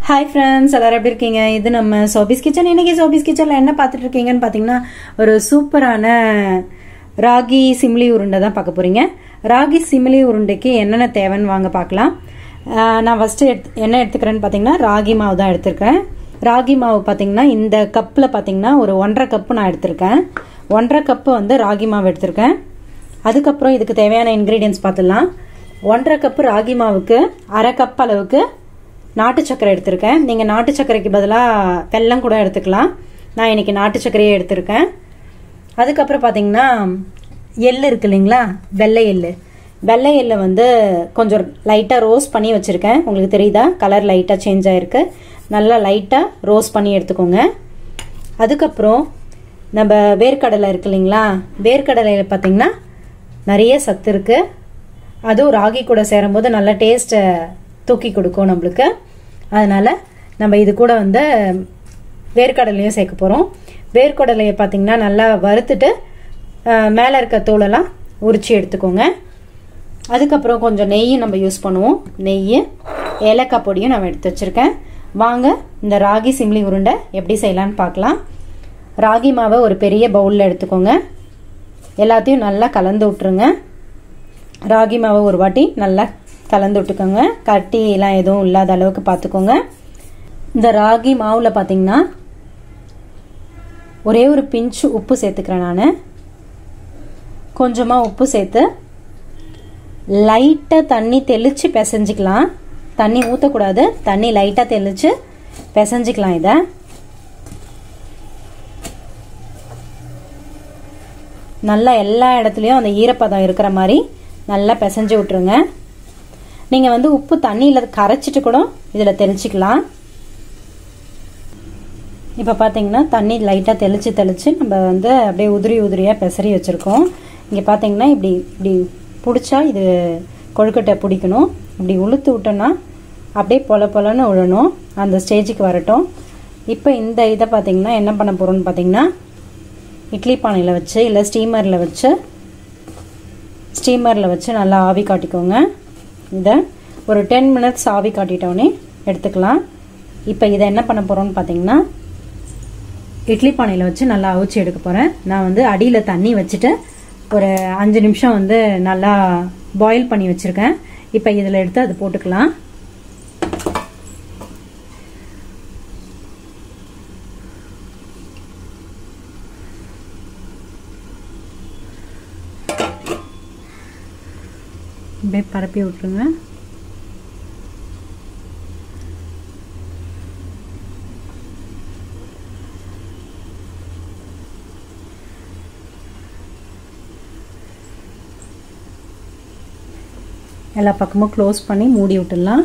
hi friends எல்லாரும் எப்படி இருக்கீங்க இது நம்ம சோபிஸ் கிச்சன் இன்னைக்கு சோபிஸ் கிச்சனில் என்ன பார்த்துட்டு இருக்கீங்கன்னு பார்த்தீங்கன்னா ஒரு சூப்பரான ராகி சிம்லி உருண்டை தான் பார்க்க போறீங்க ராகி சிம்லி உருண்டைக்கு என்னென்ன தேவைன்னு வாங்க பார்க்கலாம் ஆஹ் நான் ஃபஸ்ட்டு எடுத்து என்ன எடுத்துக்கிறேன்னு பார்த்தீங்கன்னா ராகி மாவு தான் எடுத்திருக்கேன் ராகி மாவு பார்த்தீங்கன்னா இந்த கப்பில் பார்த்தீங்கன்னா ஒரு ஒன்றரை கப்பு நான் எடுத்திருக்கேன் ஒன்றரை கப்பு வந்து ராகி மாவு எடுத்திருக்கேன் அதுக்கப்புறம் இதுக்கு தேவையான இன்க்ரீடியன்ஸ் பார்த்துடலாம் ஒன்றரை கப்பு ராகி மாவுக்கு அரை கப் அளவுக்கு நாட்டு சர்க்கரை எடுத்திருக்கேன் நீங்கள் நாட்டு சர்க்கரைக்கு பதிலாக வெல்லம் கூட எடுத்துக்கலாம் நான் இன்னைக்கு நாட்டு சர்க்கரையே எடுத்திருக்கேன் அதுக்கப்புறம் பார்த்தீங்கன்னா எள்ளு இருக்கு இல்லைங்களா வெள்ளை எள்ளு வெள்ளை எள்ளை வந்து கொஞ்சம் லைட்டாக ரோஸ்ட் பண்ணி வச்சுருக்கேன் உங்களுக்கு தெரியுதா கலர் லைட்டாக சேஞ்ச் ஆகிருக்கு நல்லா லைட்டாக ரோஸ்ட் பண்ணி எடுத்துக்கோங்க அதுக்கப்புறம் நம்ம வேர்க்கடலை இருக்கு இல்லைங்களா வேர்க்கடலையில் பார்த்தீங்கன்னா நிறைய சத்து இருக்குது அதுவும் ராகி கூட சேரும்போது நல்ல டேஸ்ட்டை தூக்கி கொடுக்கும் நம்மளுக்கு அதனால் நம்ம இது கூட வந்து வேர்க்கடலையும் சேர்க்க போகிறோம் வேர்க்கடலையை பார்த்தீங்கன்னா நல்லா வறுத்துட்டு மேலே இருக்க தோலெல்லாம் உரிச்சு எடுத்துக்கோங்க அதுக்கப்புறம் கொஞ்சம் நெய் நம்ம யூஸ் பண்ணுவோம் நெய் ஏலக்காய் பொடியும் நான் எடுத்து வச்சுருக்கேன் வாங்க இந்த ராகி சிம்லி உருண்டை எப்படி செய்யலான்னு பார்க்கலாம் ராகி மாவை ஒரு பெரிய பவுலில் எடுத்துக்கோங்க எல்லாத்தையும் நல்லா கலந்து விட்டுருங்க ராகி மாவை ஒரு வாட்டி நல்லா கலந்து விட்டுக்கோங்க கட்டி எல்லாம் எதுவும் இல்லாத அளவுக்கு பார்த்துக்கோங்க இந்த ராகி மாவில் பார்த்தீங்கன்னா ஒரே ஒரு பிஞ்சு உப்பு சேர்த்துக்கிறேன் நான் கொஞ்சமாக உப்பு சேர்த்து லைட்டாக தண்ணி தெளித்து பிசைஞ்சிக்கலாம் தண்ணி ஊற்றக்கூடாது தண்ணி லைட்டாக தெளித்து பிசைஞ்சிக்கலாம் இதை நல்லா எல்லா இடத்துலையும் அந்த ஈரப்பதம் இருக்கிற மாதிரி நல்லா பிசைஞ்சு விட்டுருங்க நீங்கள் வந்து உப்பு தண்ணியில் கரைச்சிட்டு கூட இதில் தெளிச்சிக்கலாம் இப்போ பார்த்தீங்கன்னா தண்ணி லைட்டாக தெளித்து தெளித்து நம்ம வந்து அப்படியே உதிரி உதிரியாக பெசரி வச்சுருக்கோம் இங்கே பார்த்தீங்கன்னா இப்படி இப்படி பிடிச்சா இது கொழுக்கட்டை பிடிக்கணும் இப்படி உளுத்து விட்டோன்னா அப்படியே பொல பொலன்னு விழணும் அந்த ஸ்டேஜுக்கு வரட்டும் இப்போ இந்த இதை பார்த்தீங்கன்னா என்ன பண்ண போகிறோம்னு பார்த்தீங்கன்னா இட்லி பானையில் வச்சு இல்லை ஸ்டீமரில் வச்சு ஸ்டீமரில் வச்சு நல்லா ஆவி காட்டிக்கோங்க இதை ஒரு டென் மினிட்ஸ் ஆவி காட்டிட்டோடனே எடுத்துக்கலாம் இப்போ இதை என்ன பண்ண போகிறோம்னு பார்த்தீங்கன்னா இட்லி பானையில் வச்சு நல்லா அவிச்சு எடுக்க போகிறேன் நான் வந்து அடியில் தண்ணி வச்சுட்டு ஒரு அஞ்சு நிமிஷம் வந்து நல்லா பாயில் பண்ணி வச்சுருக்கேன் இப்போ இதில் எடுத்து அது போட்டுக்கலாம் அப்படியே பரப்பி விட்ருங்க எல்லா பக்கமும் க்ளோஸ் பண்ணி மூடி விட்டுடலாம்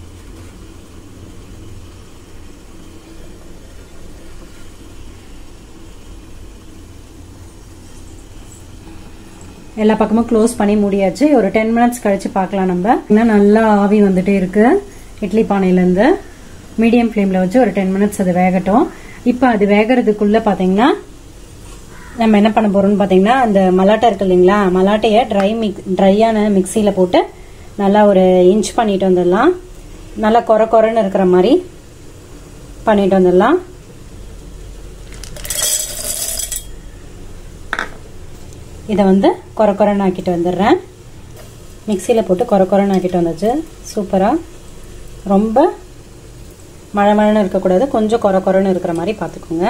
எல்லா பக்கமும் க்ளோஸ் பண்ணி மூடியாச்சு ஒரு டென் மினிட்ஸ் கழிச்சு பார்க்கலாம் நம்ம இன்னும் நல்லா ஆவி வந்துட்டே இருக்கு இட்லி பானையிலேருந்து மீடியம் ஃப்ளேமில் வச்சு ஒரு டென் மினிட்ஸ் அது வேகட்டும் இப்போ அது வேகிறதுக்குள்ள பார்த்தீங்கன்னா நம்ம என்ன பண்ண போறோம்னு பார்த்தீங்கன்னா அந்த மலாட்டை இருக்கு இல்லைங்களா மலாட்டையை ட்ரை மிக் ட்ரையான மிக்சியில் போட்டு நல்லா ஒரு இன்ச் பண்ணிட்டு வந்துடலாம் நல்லா குறை குறைன்னு இருக்கிற மாதிரி பண்ணிட்டு வந்துடலாம் இதை வந்து குறை குறைன்னு ஆக்கிட்டு வந்துடுறேன் மிக்சியில் போட்டு குறை குறைன்னு ஆக்கிட்டு வந்தாச்சு சூப்பராக ரொம்ப மழை மழைன்னு இருக்கக்கூடாது கொஞ்சம் குறை குறைன்னு இருக்கிற மாதிரி பார்த்துக்கோங்க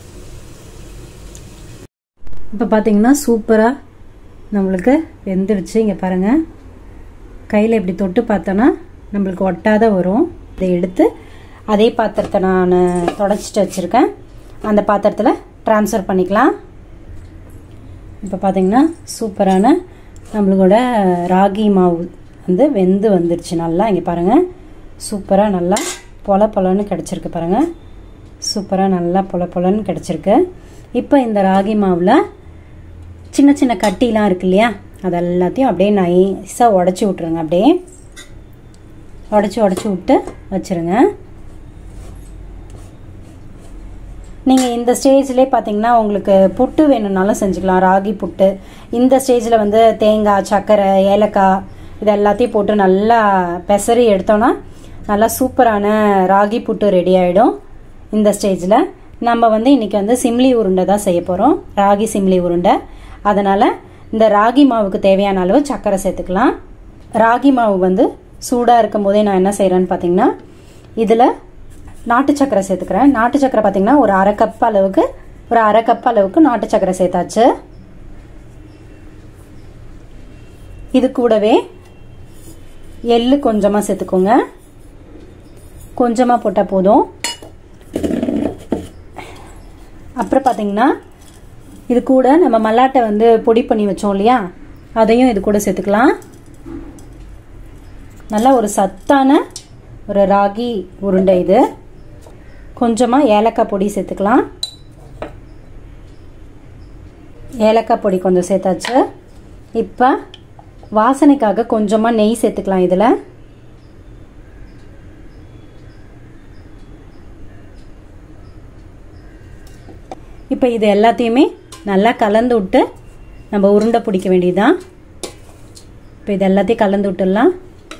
இப்போ பார்த்தீங்கன்னா சூப்பராக நம்மளுக்கு வெந்துடுச்சு இங்கே பாருங்கள் கையில் இப்படி தொட்டு பார்த்தோன்னா நம்மளுக்கு ஒட்டாத வரும் இதை எடுத்து அதே பாத்திரத்தை நான் தொடச்சிட்டு வச்சுருக்கேன் அந்த பாத்திரத்தில் ட்ரான்ஸ்ஃபர் பண்ணிக்கலாம் இப்போ பார்த்தீங்கன்னா சூப்பரான நம்மளோட ராகி மாவு வந்து வெந்து வந்துடுச்சு நல்லா இங்கே பாருங்கள் சூப்பராக நல்லா பொல பொலன்னு கிடச்சிருக்கு பாருங்கள் சூப்பராக நல்லா பொல பொலன்னு கிடச்சிருக்கு இப்போ இந்த ராகி மாவில் சின்ன சின்ன கட்டிலாம் இருக்கு இல்லையா அது எல்லாத்தையும் அப்படியே நைஸாக உடச்சி விட்ருங்க அப்படியே உடச்சி உடச்சி விட்டு வச்சுருங்க நீங்கள் இந்த ஸ்டேஜ்லேயே பார்த்தீங்கன்னா உங்களுக்கு புட்டு வேணும்னாலும் செஞ்சுக்கலாம் ராகி புட்டு இந்த ஸ்டேஜில் வந்து தேங்காய் சர்க்கரை ஏலக்காய் இது எல்லாத்தையும் போட்டு நல்லா பெசரி எடுத்தோன்னா நல்லா சூப்பரான ராகி புட்டு ரெடி ஆகிடும் இந்த ஸ்டேஜில் நம்ம வந்து இன்றைக்கி வந்து சிம்லி உருண்டை தான் செய்ய போகிறோம் ராகி சிம்லி உருண்டை அதனால் இந்த ராகி மாவுக்கு தேவையான அளவு சர்க்கரை சேர்த்துக்கலாம் ராகி மாவு வந்து சூடாக இருக்கும் போதே நான் என்ன செய்கிறேன்னு பார்த்தீங்கன்னா இதில் நாட்டு சக்கரை சேர்த்துக்கிறேன் நாட்டு சக்கரை பார்த்தீங்கன்னா ஒரு அரை கப் அளவுக்கு ஒரு அரை கப் அளவுக்கு நாட்டு சக்கரை சேர்த்தாச்சு இது கூடவே எள்ளு கொஞ்சமாக சேர்த்துக்கோங்க கொஞ்சமாக போட்டால் போதும் அப்புறம் பார்த்தீங்கன்னா இது கூட நம்ம மல்லாட்டை வந்து பொடி பண்ணி வச்சோம் இல்லையா அதையும் இது கூட சேர்த்துக்கலாம் நல்லா ஒரு சத்தான ஒரு ராகி உருண்டை இது கொஞ்சமாக ஏலக்காய் பொடி சேர்த்துக்கலாம் ஏலக்காய் பொடி கொஞ்சம் சேர்த்தாச்சு இப்போ வாசனைக்காக கொஞ்சமாக நெய் சேர்த்துக்கலாம் இதில் இப்போ இது எல்லாத்தையுமே நல்லா கலந்து விட்டு நம்ம உருண்டை பிடிக்க வேண்டியதுதான் இப்போ இது எல்லாத்தையும் கலந்து விட்டுடலாம்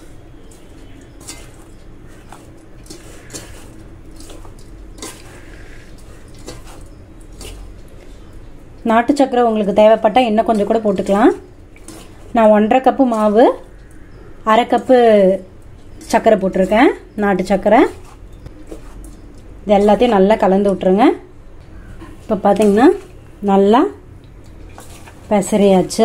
நாட்டு சக்கரை உங்களுக்கு தேவைப்பட்டால் இன்னும் கொஞ்சம் கூட போட்டுக்கலாம் நான் ஒன்றரை கப்பு மாவு அரை கப்பு சர்க்கரை போட்டிருக்கேன் நாட்டு சர்க்கரை இது எல்லாத்தையும் நல்லா கலந்து விட்ருங்க இப்போ பார்த்தீங்கன்னா நல்லா பெசரியாச்சு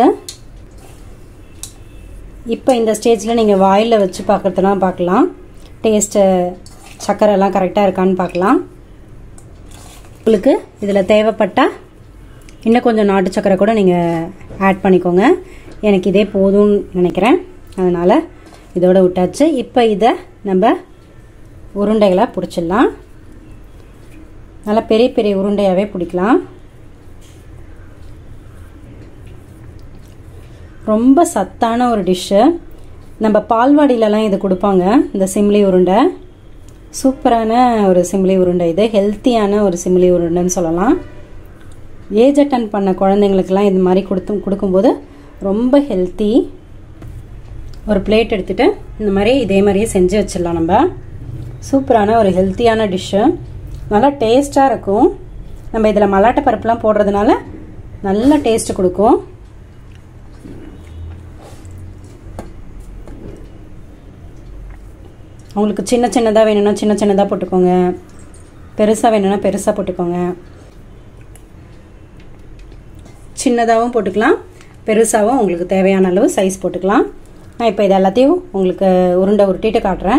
இப்போ இந்த ஸ்டேஜில் நீங்கள் வாயில் வச்சு பார்க்குறதுலாம் பார்க்கலாம் டேஸ்ட்டு சர்க்கரைலாம் கரெக்டாக இருக்கான்னு பார்க்கலாம் உங்களுக்கு இதில் தேவைப்பட்டால் இன்னும் கொஞ்சம் நாட்டு சக்கரை கூட நீங்கள் ஆட் பண்ணிக்கோங்க எனக்கு இதே போதும்னு நினைக்கிறேன் அதனால் இதோட விட்டாச்சு இப்போ இதை நம்ம உருண்டைகளாக பிடிச்சிடலாம் நல்லா பெரிய பெரிய உருண்டையாகவே பிடிக்கலாம் ரொம்ப சத்தான ஒரு டிஷ்ஷு நம்ம பால்வாடியிலலாம் இது கொடுப்பாங்க இந்த சிம்லி உருண்டை சூப்பரான ஒரு சிம்லி உருண்டை இது ஹெல்த்தியான ஒரு சிம்லி உருண்டைன்னு சொல்லலாம் ஏஜ் அட்டன் பண்ண குழந்தைங்களுக்கெல்லாம் இது மாதிரி கொடுத்து கொடுக்கும்போது ரொம்ப ஹெல்த்தி ஒரு பிளேட் எடுத்துகிட்டு இந்த மாதிரி இதே மாதிரியே செஞ்சு வச்சிடலாம் நம்ம சூப்பரான ஒரு ஹெல்த்தியான டிஷ்ஷு நல்லா டேஸ்ட்டாக இருக்கும் நம்ம இதில் மல்லாட்டை பருப்புலாம் போடுறதுனால நல்ல டேஸ்ட் கொடுக்கும் உங்களுக்கு சின்ன சின்னதாக வேணும்னா சின்ன சின்னதாக போட்டுக்கோங்க பெருசாக வேணும்னா பெருசாக போட்டுக்கோங்க சின்னதாகவும் போட்டுக்கலாம் பெருசாகவும் உங்களுக்கு தேவையான அளவு சைஸ் போட்டுக்கலாம் நான் இப்போ இது எல்லாத்தையும் உங்களுக்கு உருண்டை உருட்டிட்டு காட்டுறேன்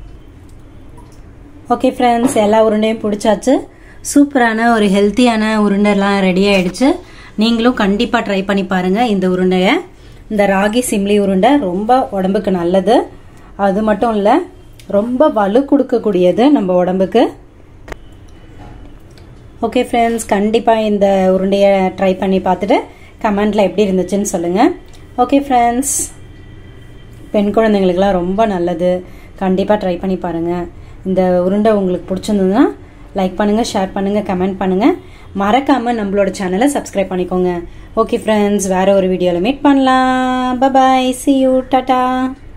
ஓகே ஃப்ரெண்ட்ஸ் எல்லா உருண்டையும் பிடிச்சாச்சு சூப்பரான ஒரு ஹெல்த்தியான உருண்டைலாம் ரெடி ஆயிடுச்சு நீங்களும் கண்டிப்பாக ட்ரை பண்ணி பாருங்கள் இந்த உருண்டையை இந்த ராகி சிம்லி உருண்டை ரொம்ப உடம்புக்கு நல்லது அது மட்டும் இல்லை ரொம்ப வலு கொடுக்கக்கூடியது நம்ம உடம்புக்கு ஓகே ஃப்ரெண்ட்ஸ் கண்டிப்பாக இந்த உருண்டையை ட்ரை பண்ணி பார்த்துட்டு கமெண்ட்டில் எப்படி இருந்துச்சுன்னு சொல்லுங்கள் ஓகே ஃப்ரெண்ட்ஸ் பெண் குழந்தைங்களுக்கெல்லாம் ரொம்ப நல்லது கண்டிப்பாக ட்ரை பண்ணி பாருங்கள் இந்த உருண்டை உங்களுக்கு பிடிச்சிருந்ததுன்னா லைக் பண்ணுங்கள் ஷேர் பண்ணுங்கள் கமெண்ட் பண்ணுங்கள் மறக்காமல் நம்மளோட சேனலை சப்ஸ்கிரைப் பண்ணிக்கோங்க ஓகே ஃப்ரெண்ட்ஸ் வேறு ஒரு வீடியோவில் மீட் பண்ணலாம் பபாய் சி யூ டாட்டா